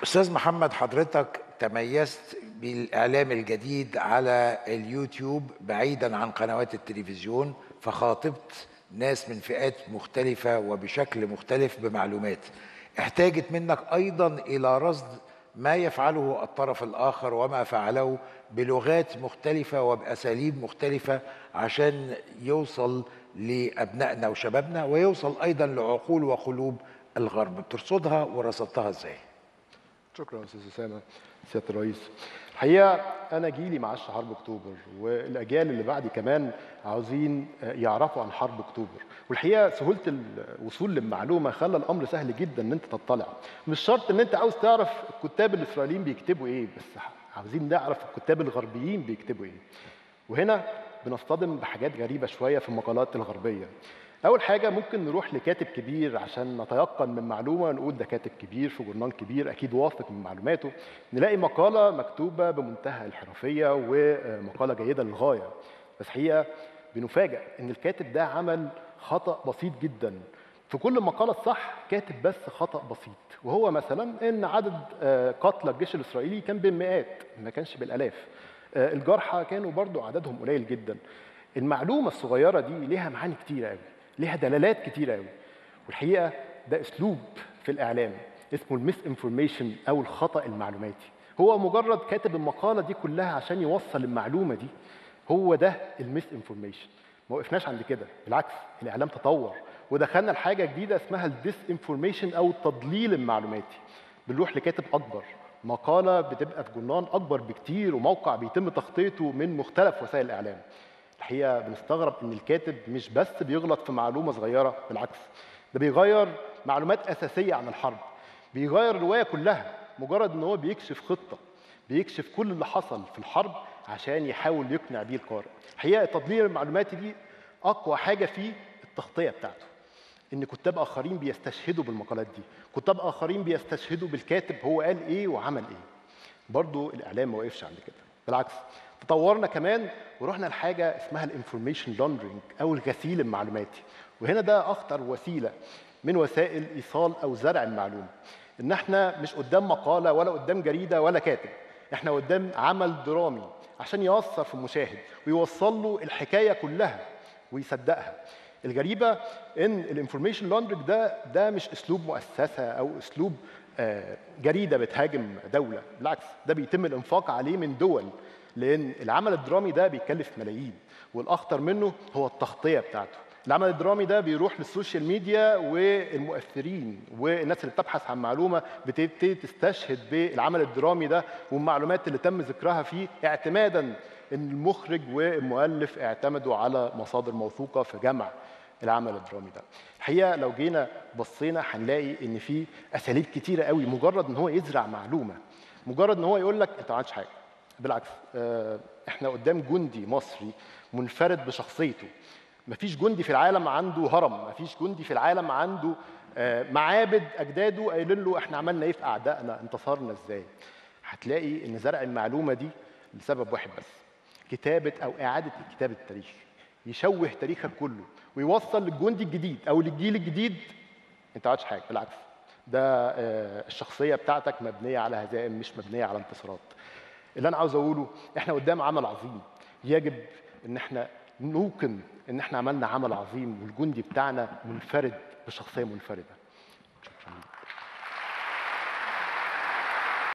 استاذ محمد حضرتك تميزت بالاعلام الجديد على اليوتيوب بعيدا عن قنوات التلفزيون فخاطبت ناس من فئات مختلفه وبشكل مختلف بمعلومات احتاجت منك ايضا الى رصد ما يفعله الطرف الاخر وما فعله بلغات مختلفه وباساليب مختلفه عشان يوصل لابنائنا وشبابنا ويوصل ايضا لعقول وقلوب الغرب بترصدها ورصدتها ازاي شكرا استاذ اسامه سياده الرئيس الحقيقه انا جيلي ما عاش حرب اكتوبر والاجيال اللي بعدي كمان عاوزين يعرفوا عن حرب اكتوبر والحقيقه سهوله الوصول للمعلومه خلى الامر سهل جدا ان انت تطلع مش شرط ان انت عاوز تعرف الكتاب الاسرائيليين بيكتبوا ايه بس عاوزين نعرف الكتاب الغربيين بيكتبوا ايه وهنا بنصطدم بحاجات غريبه شويه في المقالات الغربيه اول حاجه ممكن نروح لكاتب كبير عشان نتيقن من معلومه نقول ده كاتب كبير في جورنال كبير اكيد واثق من معلوماته نلاقي مقاله مكتوبه بمنتهى الحرفيه ومقاله جيده للغايه بس حقيقه بنفاجئ ان الكاتب ده عمل خطا بسيط جدا في كل مقالة الصح كاتب بس خطأ بسيط وهو مثلا ان عدد قتلى الجيش الاسرائيلي كان بالمئات ما كانش بالالاف الجرحى كانوا برضو عددهم قليل جدا المعلومة الصغيرة دي ليها معاني كتيرة قوي ليها دلالات كتيرة قوي والحقيقة ده أسلوب في الإعلام اسمه الميس انفورميشن أو الخطأ المعلوماتي هو مجرد كاتب المقالة دي كلها عشان يوصل المعلومة دي هو ده الميس انفورميشن ما وقفناش عند كده بالعكس الإعلام تطور ودخلنا لحاجة جديدة اسمها الديس انفورميشن أو التضليل المعلوماتي بنروح لكاتب أكبر مقالة بتبقى في جورنال أكبر بكتير وموقع بيتم تغطيته من مختلف وسائل الإعلام الحقيقه بنستغرب ان الكاتب مش بس بيغلط في معلومه صغيره بالعكس ده بيغير معلومات اساسيه عن الحرب بيغير الروايه كلها مجرد ان هو بيكشف خطه بيكشف كل اللي حصل في الحرب عشان يحاول يقنع بيه القارئ الحقيقه التضليل المعلوماتي دي اقوى حاجه فيه التغطيه بتاعته ان كتاب اخرين بيستشهدوا بالمقالات دي كتاب اخرين بيستشهدوا بالكاتب هو قال ايه وعمل ايه برضو الاعلام ما وقفش عند كده بالعكس تطورنا كمان ورحنا لحاجه اسمها الانفورميشن لاندرينج او الغسيل المعلوماتي وهنا ده اخطر وسيله من وسائل ايصال او زرع المعلومه ان احنا مش قدام مقاله ولا قدام جريده ولا كاتب احنا قدام عمل درامي عشان يأثر في المشاهد ويوصل له الحكايه كلها ويصدقها الغريبه ان الانفورميشن لاندرينج ده ده مش اسلوب مؤسسه او اسلوب جريده بتهاجم دوله بالعكس ده بيتم الانفاق عليه من دول لان العمل الدرامي ده بيكلف ملايين والاخطر منه هو التغطيه بتاعته العمل الدرامي ده بيروح للسوشيال ميديا والمؤثرين والناس اللي بتبحث عن معلومه بتبتدي تستشهد بالعمل الدرامي ده والمعلومات اللي تم ذكرها فيه اعتمادا ان المخرج والمؤلف اعتمدوا على مصادر موثوقه في جمع العمل الدرامي ده الحقيقه لو جينا بصينا هنلاقي ان في اساليب كتيره قوي مجرد ان هو يزرع معلومه مجرد ان هو يقول لك انت ما عملتش حاجه بالعكس احنا قدام جندي مصري منفرد بشخصيته مفيش جندي في العالم عنده هرم مفيش جندي في العالم عنده معابد اجداده قايلين له احنا عملنا ايه في اعدائنا انتصرنا ازاي هتلاقي ان زرع المعلومه دي لسبب واحد بس كتابه او اعاده كتابه التاريخ يشوه تاريخك كله ويوصل للجندي الجديد او للجيل الجديد انت ما عملتش حاجه بالعكس ده الشخصيه بتاعتك مبنيه على هزائم مش مبنيه على انتصارات اللي انا عاوز اقوله احنا قدام عمل عظيم يجب ان احنا نوقن ان احنا عملنا عمل عظيم والجندي بتاعنا منفرد بشخصيه منفرده شكرا